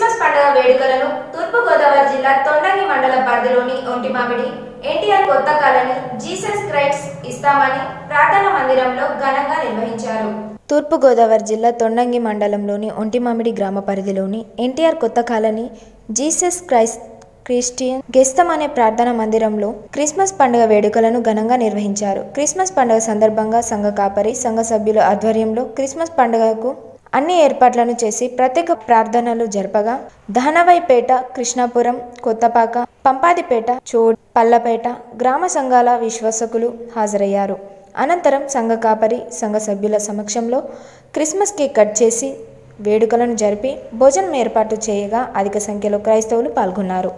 Christmas పండుగ వేడుకలను తూర్పుగోదావరి జిల్లా తొండంగి మండల పరిధిలోని ఒంటిమామిడి ఎన్టీఆర్ కొత్త కాలనీ జీసస్ క్రైస్ట్ ఇస్తామని ప్రార్థనా మందిరంలో ఘనంగా నిర్వహించారు తూర్పుగోదావరి జిల్లా తొండంగి మండలంలోని ఒంటిమామిడి గ్రామ పరిధిలోని ఎన్టీఆర్ కొత్త కాలనీ జీసస్ క్రైస్ట్ క్రిస్టియన్ గెస్తం అనే ప్రార్థనా మందిరంలో క్రిస్మస్ పండుగ వేడుకలను ఘనంగా నిర్వహించారు క్రిస్మస్ పండుగ సందర్భంగా సంఘ కాపరి సంఘ సభ్యుల ఆధ్వర్యంలో క్రిస్మస్ పండుగకు అన్ని ఏర్పాట్లను చేసి ప్రత్యేక ప్రార్థనలు జరపగా దహనవైపేట కృష్ణాపురం కొత్తపాక పంపాదిపేట చోడ్ పల్లపేట గ్రామ సంఘాల విశ్వాసకులు హాజరయ్యారు అనంతరం సంఘ కాపరి సంఘ సభ్యుల సమక్షంలో క్రిస్మస్ కేక్ కట్ చేసి వేడుకలను జరిపి భోజనం ఏర్పాటు చేయగా అధిక సంఖ్యలో క్రైస్తవులు పాల్గొన్నారు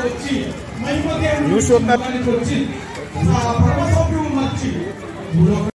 న్యూస్ చూస్తున్నారు వచ్చి ఆ పరమ సౌఖ్యం వచ్చి